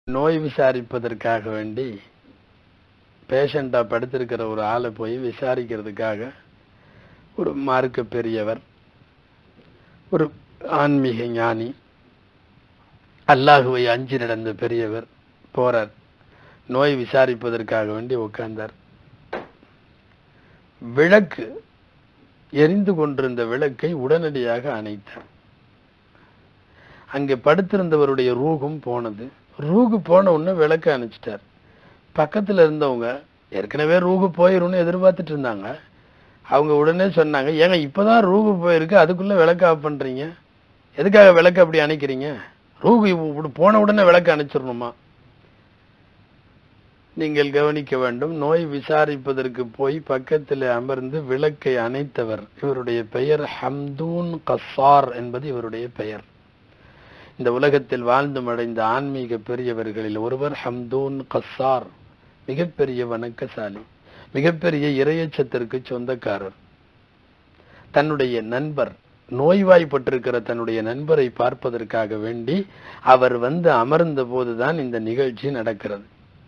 நோய் விசாரிப்பதற்காக வேண்டி பேஷண்டா படுத்திருக்கிற ஒரு ஆளை போய் விசாரிக்கிறதுக்காக ஒரு மார்க்க பெரியவர் ஒரு ஆன்மீக ஞானி அல்லாஹுவை அஞ்சி நடந்த பெரியவர் போறார் நோய் விசாரிப்பதற்காக வேண்டி உட்கார்ந்தார் விளக்கு எரிந்து கொண்டிருந்த விளக்கை உடனடியாக அணைத்தார் அங்கே படுத்திருந்தவருடைய ரூகும் போனது ரூகு போன உடனே விளக்க அணைச்சிட்டார் பக்கத்துல இருந்தவங்க ஏற்கனவே ரூகு போயிரும்னு எதிர்பார்த்துட்டு இருந்தாங்க அவங்க உடனே சொன்னாங்க ஏங்க இப்பதான் ரூகு போயிருக்கு அதுக்குள்ள விளக்க ஆஃப் பண்றீங்க எதுக்காக விளக்கு அப்படி அணைக்கிறீங்க ரூகு இப்படி போன உடனே விளக்கு அணைச்சிடணுமா நீங்கள் கவனிக்க வேண்டும் நோய் விசாரிப்பதற்கு போய் பக்கத்தில் அமர்ந்து விளக்கை அணைத்தவர் இவருடைய பெயர் ஹம்தூன் கஸ்ஸார் என்பது இவருடைய பெயர் இந்த உலகத்தில் வாழ்ந்து மடைந்த ஆன்மீக பெரியவர்களில் ஒருவர் ஹம்தூன் கஸ்ஸார் மிகப்பெரிய வணக்கசாலி மிகப்பெரிய இரையச்சத்திற்கு சொந்தக்காரர் தன்னுடைய நண்பர் நோய்வாய்ப்பட்டிருக்கிற தன்னுடைய நண்பரை பார்ப்பதற்காக வேண்டி அவர் வந்து அமர்ந்த போதுதான் இந்த நிகழ்ச்சி நடக்கிறது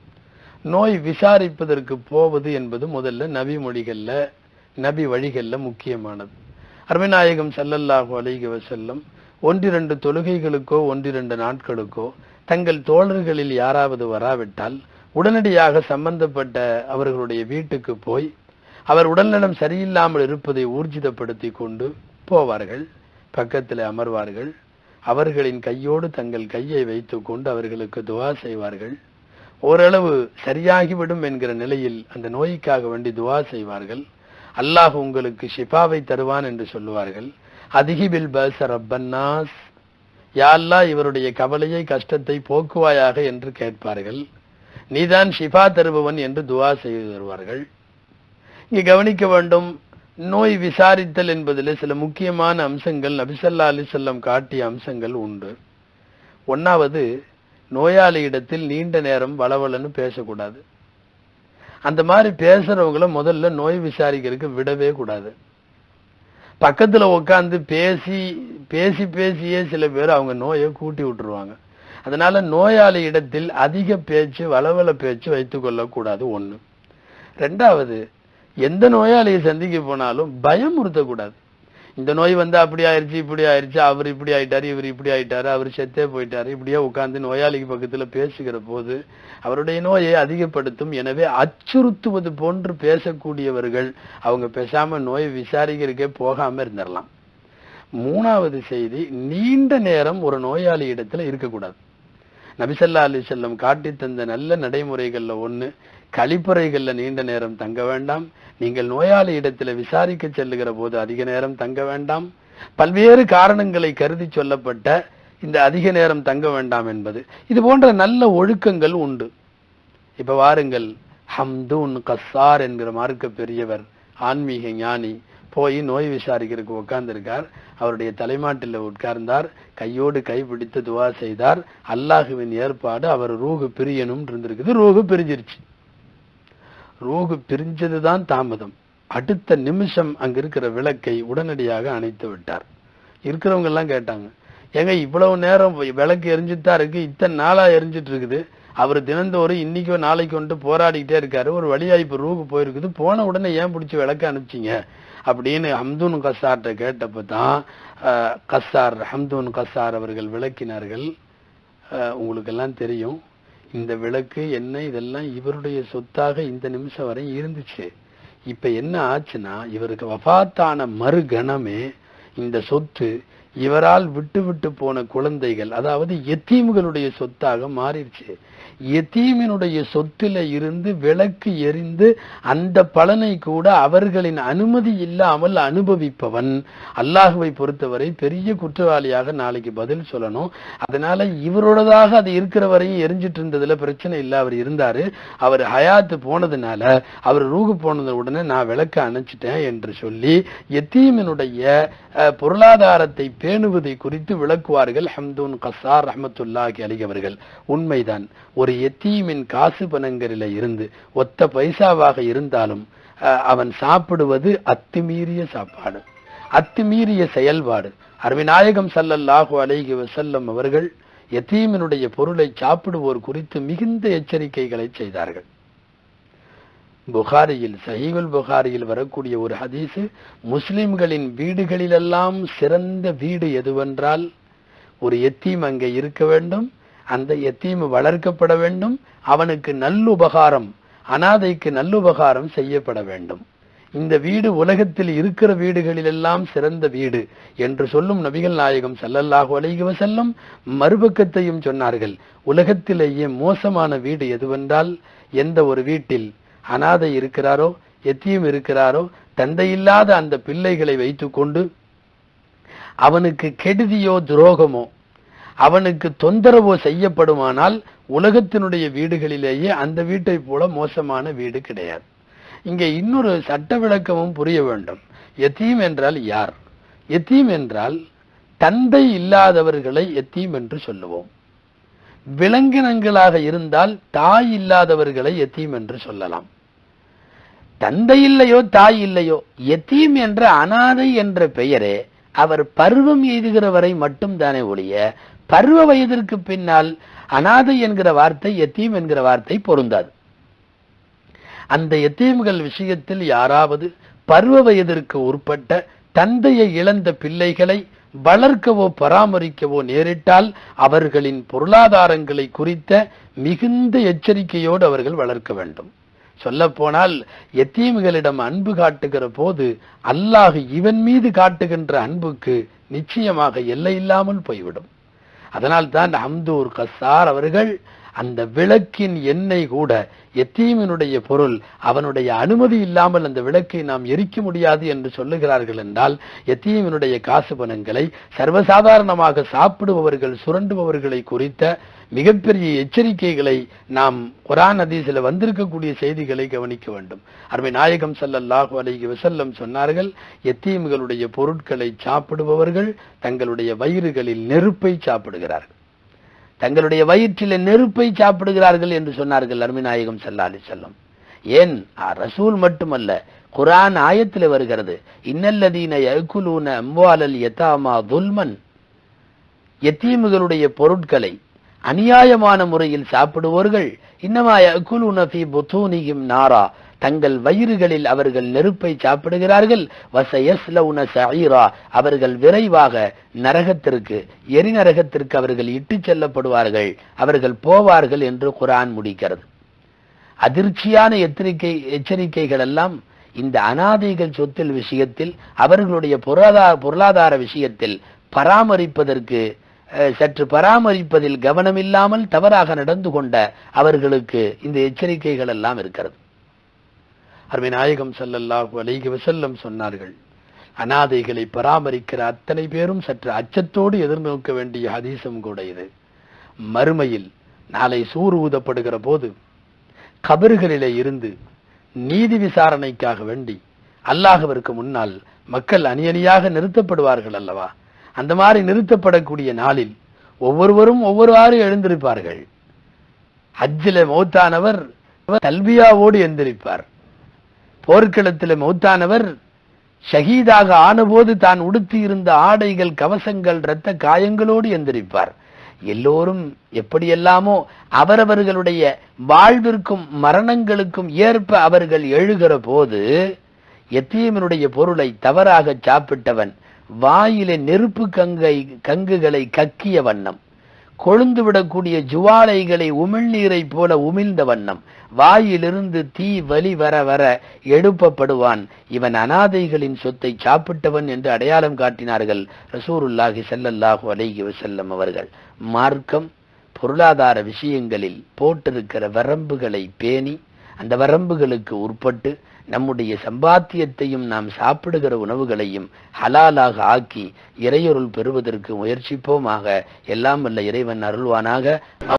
நோய் விசாரிப்பதற்கு போவது என்பது முதல்ல நபி மொழிகள்ல நபி வழிகள்ல முக்கியமானது அருமைநாயகம் ஸல்லல்லாஹு அலைஹி வஸல்லம் ஒன்றிரண்டு தொழுகைகளுக்கோ ஒன்றிரண்டு நாட்களுக்கோ தங்கள் தோழர்களில் யாராவது வராவிட்டால் உடனடியாக சம்பந்தப்பட்ட அவர்களுடைய வீட்டுக்கு போய் அவர் உடல்நலம் சரியில்லாமல் இருப்பதை ஊர்ஜிதப்படுத்தி கொண்டு போவார்கள் பக்கத்தில் அமர்வார்கள் அவர்களின் கையோடு தங்கள் கையை வைத்துக் கொண்டு அவர்களுக்கு துவா செய்வார்கள் ஓரளவு சரியாகிவிடும் என்கிற நிலையில் அந்த நோய்க்காக வேண்டி துவா செய்வார்கள் அல்லாஹ் உங்களுக்கு ஷிஃபாவை தருவான் என்று சொல்லுவார்கள் அதிகிபில் பஸ் ரப்பன்னாஸ் யாழ்லா இவருடைய கவலையை கஷ்டத்தை போக்குவாயாக என்று கேட்பார்கள் நீதான் ஷிஃபா தருபவன் என்று துவா செய்து தருவார்கள் இங்கே கவனிக்க வேண்டும் நோய் விசாரித்தல் என்பதில் சில முக்கியமான அம்சங்கள் நபிசல்லா அலிசல்லம் காட்டிய அம்சங்கள் உண்டு ஒன்னாவது நோயாளியிடத்தில் நீண்ட நேரம் வளவலன்னு பேசக்கூடாது அந்த மாதிரி பேசுறவங்கள முதல்ல நோய் விசாரிக்கிறதுக்கு விடவே கூடாது பக்கத்துல உட்காந்து பேசி பேசி பேசியே சில பேர் அவங்க நோயை கூட்டி விட்டுருவாங்க அதனால நோயாளி இடத்தில் அதிக பேச்சு வளவல பேச்சு வைத்துக் கொள்ளக்கூடாது ஒண்ணு ரெண்டாவது எந்த நோயாளியை சந்திக்க போனாலும் பயமுறுத்தக்கூடாது இந்த நோய் வந்து அப்படி ஆயிருச்சு இப்படி ஆயிருச்சு அவர் இப்படி ஆயிட்டாரு இவர் இப்படி ஆயிட்டாரு அவர் செத்தே போயிட்டாரு இப்படியே உட்கார்ந்து நோயாளிக்கு பக்கத்துல பேசுகிற போது அவருடைய நோயை அதிகப்படுத்தும் எனவே அச்சுறுத்துவது போன்று பேசக்கூடியவர்கள் அவங்க பேசாம நோயை விசாரிக்கிறதுக்கே போகாம இருந்துடலாம் மூணாவது செய்தி நீண்ட நேரம் ஒரு நோயாளி இடத்துல இருக்கக்கூடாது நபிசல்லா அலி செல்லம் காட்டி தந்த நல்ல நடைமுறைகள்ல ஒண்ணு கழிப்பறைகள்ல நீண்ட நேரம் தங்க வேண்டாம் நீங்கள் நோயாளி இடத்துல விசாரிக்க செல்லுகிற போது அதிக நேரம் தங்க வேண்டாம் பல்வேறு காரணங்களை கருதி சொல்லப்பட்ட இந்த அதிக நேரம் தங்க வேண்டாம் என்பது இது போன்ற நல்ல ஒழுக்கங்கள் உண்டு இப்ப வாருங்கள் ஹம்தூன் கஸ்ஸார் என்கிற மார்க்க பெரியவர் ஆன்மீக ஞானி போய் நோய் விசாரிக்கிறதுக்கு உட்கார்ந்திருக்கார் அவருடைய தலைமாட்டில் உட்கார்ந்தார் கையோடு கை பிடித்து துவா செய்தார் அல்லாஹுவின் ஏற்பாடு அவர் ரூகு பிரியணும் இருந்திருக்குது ரூகு பிரிஞ்சிருச்சு ரூகு பிரிஞ்சதுதான் தாமதம் அடுத்த நிமிஷம் அங்க இருக்கிற விளக்கை உடனடியாக அணைத்து விட்டார் இருக்கிறவங்க எல்லாம் கேட்டாங்க ஏங்க இவ்வளவு நேரம் விளக்கு எரிஞ்சுதான் இருக்கு இத்தனை நாளா எரிஞ்சிட்டு இருக்குது அவர் தினந்தோறும் இன்னைக்கோ நாளைக்கு வந்துட்டு போராடிக்கிட்டே இருக்காரு ஒரு வழியா இப்ப ரூகு போயிருக்குது போன உடனே ஏன் பிடிச்சி விளக்க அனுப்பிச்சிங்க அப்படின்னு ஹம்தூன் கசார்ட்ட கேட்டப்ப தான் கசார் ஹம்தூன் கசார் அவர்கள் விளக்கினார்கள் உங்களுக்கு எல்லாம் தெரியும் இந்த விளக்கு என்ன இதெல்லாம் இவருடைய சொத்தாக இந்த நிமிஷம் வரை இருந்துச்சு இப்ப என்ன ஆச்சுன்னா இவருக்கு வபாத்தான மறுகணமே இந்த சொத்து இவரால் விட்டு விட்டு போன குழந்தைகள் அதாவது எத்தீம்களுடைய சொத்தாக மாறிடுச்சு எத்தீமினுடைய சொத்துல இருந்து விளக்கு எரிந்து அந்த பலனை கூட அவர்களின் அனுமதி இல்லாமல் அனுபவிப்பவன் அல்லாஹுவை பொறுத்தவரை பெரிய குற்றவாளியாக நாளைக்கு பதில் சொல்லணும் அதனால இவரோடதாக அது இருக்கிற வரையும் எரிஞ்சிட்டு இருந்ததுல பிரச்சனை இல்லை அவர் இருந்தாரு அவர் ஹயாத்து போனதுனால அவர் ரூகு போனது உடனே நான் விளக்க அணைச்சிட்டேன் என்று சொல்லி எத்தீமினுடைய பொருளாதாரத்தை பேணுவதை குறித்து விளக்குவார்கள் ஹம்தூன் கசார் ரஹமத்துல்லாஹி அலி அவர்கள் உண்மைதான் ஒரு எத்தீமின் காசு பணங்களில இருந்து ஒத்த பைசாவாக இருந்தாலும் அவன் சாப்பிடுவது அத்துமீறிய சாப்பாடு அத்துமீறிய செயல்பாடு அருவிநாயகம் சல்லல்லாஹு அலைஹி வசல்லம் அவர்கள் எத்தீமினுடைய பொருளை சாப்பிடுவோர் குறித்து மிகுந்த எச்சரிக்கைகளை செய்தார்கள் புகாரியில் சஹீகுல் புகாரியில் வரக்கூடிய ஒரு ஹதீஸ் முஸ்லிம்களின் வீடுகளிலெல்லாம் சிறந்த வீடு எதுவென்றால் ஒரு எத்தீம் அங்கே இருக்க வேண்டும் அந்த எத்தீம் வளர்க்கப்பட வேண்டும் அவனுக்கு நல்லுபகாரம் அனாதைக்கு நல்லுபகாரம் செய்யப்பட வேண்டும் இந்த வீடு உலகத்தில் இருக்கிற வீடுகளிலெல்லாம் சிறந்த வீடு என்று சொல்லும் நபிகள் நாயகம் ஸல்லல்லாஹு அலைஹி வஸல்லம் மறுபக்கத்தையும் சொன்னார்கள் உலகத்திலேயே மோசமான வீடு எதுவென்றால் எந்த ஒரு வீட்டில் அனாதை இருக்கிறாரோ எத்தியும் இருக்கிறாரோ தந்தையில்லாத அந்த பிள்ளைகளை வைத்துக்கொண்டு அவனுக்கு கெடுதியோ துரோகமோ அவனுக்கு தொந்தரவோ செய்யப்படுமானால் உலகத்தினுடைய வீடுகளிலேயே அந்த வீட்டை போல மோசமான வீடு கிடையாது இங்கே இன்னொரு சட்ட விளக்கமும் புரிய வேண்டும் எத்தீம் என்றால் யார் எத்தீம் என்றால் தந்தை இல்லாதவர்களை எத்தீம் என்று சொல்லுவோம் விலங்கினங்களாக இருந்தால் தாய் இல்லாதவர்களை எத்தீம் என்று சொல்லலாம் தந்தை இல்லையோ தாய் இல்லையோ எத்தீம் என்ற அனாதை என்ற பெயரே அவர் பருவம் எய்துகிற வரை மட்டும் தானே ஒழிய பருவ வயதிற்கு பின்னால் அனாதை என்கிற வார்த்தை எத்தீம் என்கிற வார்த்தை பொருந்தாது அந்த எத்தீம்கள் விஷயத்தில் யாராவது பருவ வயதிற்கு உட்பட்ட தந்தையை இழந்த பிள்ளைகளை வளர்க்கவோ பராமரிக்கவோ நேரிட்டால் அவர்களின் பொருளாதாரங்களை குறித்த மிகுந்த எச்சரிக்கையோடு அவர்கள் வளர்க்க வேண்டும் சொல்லப்போனால் எத்தீம்களிடம் அன்பு காட்டுகிற போது அல்லாஹ் இவன் மீது காட்டுகின்ற அன்புக்கு நிச்சயமாக எல்லை இல்லாமல் போய்விடும் அதனால் தான் ஹம்தூர் கசார் அவர்கள் அந்த விளக்கின் எண்ணெய் கூட எத்தீமினுடைய பொருள் அவனுடைய அனுமதி இல்லாமல் அந்த விளக்கை நாம் எரிக்க முடியாது என்று சொல்லுகிறார்கள் என்றால் எத்தீமினுடைய காசு பணங்களை சர்வசாதாரணமாக சாப்பிடுபவர்கள் சுரண்டுபவர்களை குறித்த மிகப்பெரிய எச்சரிக்கைகளை நாம் குரான் ஹதீஸில் வந்திருக்கக்கூடிய செய்திகளை கவனிக்க வேண்டும் அருமை நாயகம் ஸல்லல்லாஹு அலைஹி வஸல்லம் சொன்னார்கள் எத்தீம்களுடைய பொருட்களை சாப்பிடுபவர்கள் தங்களுடைய வயிறுகளில் நெருப்பை சாப்பிடுகிறார்கள் தங்களுடைய வயிற்றிலே நெருப்பை சாப்பிடுகிறார்கள் என்று சொன்னார்கள் அருமிநாயகம் சல்லா அலி செல்லம் ஏன் ஆ, ரசூல் மட்டுமல்ல குரான் ஆயத்தில் வருகிறது இன்னல்லதீன யகுலூன அம்வாலல் யதாமா துல்மன் எத்தீமுகளுடைய பொருட்களை அநியாயமான முறையில் சாப்பிடுவோர்கள் இன்னமா யகுலூன ஃபீ புத்தூனியும் நாரா தங்கள் வயிறுகளில் அவர்கள் நெருப்பை சாப்பிடுகிறார்கள் வசயஸ்லவுன சஈரா அவர்கள் விரைவாக நரகத்திற்கு எரிநரகத்திற்கு அவர்கள் இட்டுச் செல்லப்படுவார்கள் அவர்கள் போவார்கள் என்று குரான் முடிக்கிறது அதிர்ச்சியான எச்சரிக்கை எச்சரிக்கைகள் எல்லாம் இந்த அனாதைகள் சொத்தில் விஷயத்தில் அவர்களுடைய பொருளாதார பொருளாதார விஷயத்தில் பராமரிப்பதற்கு அஹ், சற்று பராமரிப்பதில் கவனமில்லாமல் தவறாக நடந்து கொண்ட அவர்களுக்கு இந்த எச்சரிக்கைகள் எல்லாம் இருக்கிறது அருமை நாயகம் ஸல்லல்லாஹு அலைஹி வஸல்லம் சொன்னார்கள் அனாதைகளை பராமரிக்கிற அத்தனை பேரும் சற்று அச்சத்தோடு எதிர்நோக்க வேண்டிய ஹதீஸும் கூட இது மறுமையில் நாளை சூர் ஊதப்படுகிற போது கபறுகளிலே இருந்து நீதி விசாரணைக்காக வேண்டி அல்லாஹ்விற்கு முன்னால் மக்கள் அணியணியாக நிறுத்தப்படுவார்கள் அல்லவா அந்த மாதிரி நிறுத்தப்படக்கூடிய நாளில் ஒவ்வொருவரும் ஒவ்வொருவாறு எழுந்திருப்பார்கள் ஹஜ்ஜில மௌத்தானவர் தல்பியாவோடு எந்திரிப்பார் போர்க்களத்தில் மௌத்தானவர் ஷஹீதாக ஆனபோது தான் உடுத்தியிருந்த ஆடைகள் கவசங்கள் இரத்த காயங்களோடு எந்திரிப்பார் எல்லோரும் எப்படியெல்லாமோ அவரவர்களுடைய வாழ்விற்கும் மரணங்களுக்கும் ஏற்ப அவர்கள் எழுகிற போது எத்தீமனுடைய பொருளை தவறாக சாப்பிட்டவன் வாயிலே நெருப்பு கங்கை கங்குகளை கக்கிய வண்ணம் கொழுந்து விடக்கூடிய ஜுவாலைகளை உமிழ்நீரை போல உமிழ்ந்த வண்ணம் வாயிலிருந்து தீ வலி வர வர எழுப்பப்படுவான் இவன் அனாதைகளின் சொத்தை சாப்பிட்டவன் என்று அடையாளம் காட்டினார்கள் ரசூருல்லாஹி ஸல்லல்லாஹு அலைஹி வஸல்லம் அவர்கள் மார்க்கம் பொருளாதார விஷயங்களில் போட்டிருக்கிற வரம்புகளை பேணி அந்த வரம்புகளுக்கு உட்பட்டு நம்முடைய சம்பாத்தியத்தையும் நாம் சாப்பிடுகிற உணவுகளையும் ஹலாலாக ஆக்கி இறையொருள் பெறுவதற்கு முயற்சிப்போமாக எல்லாம் வல்ல இறைவன் அருள்வானாக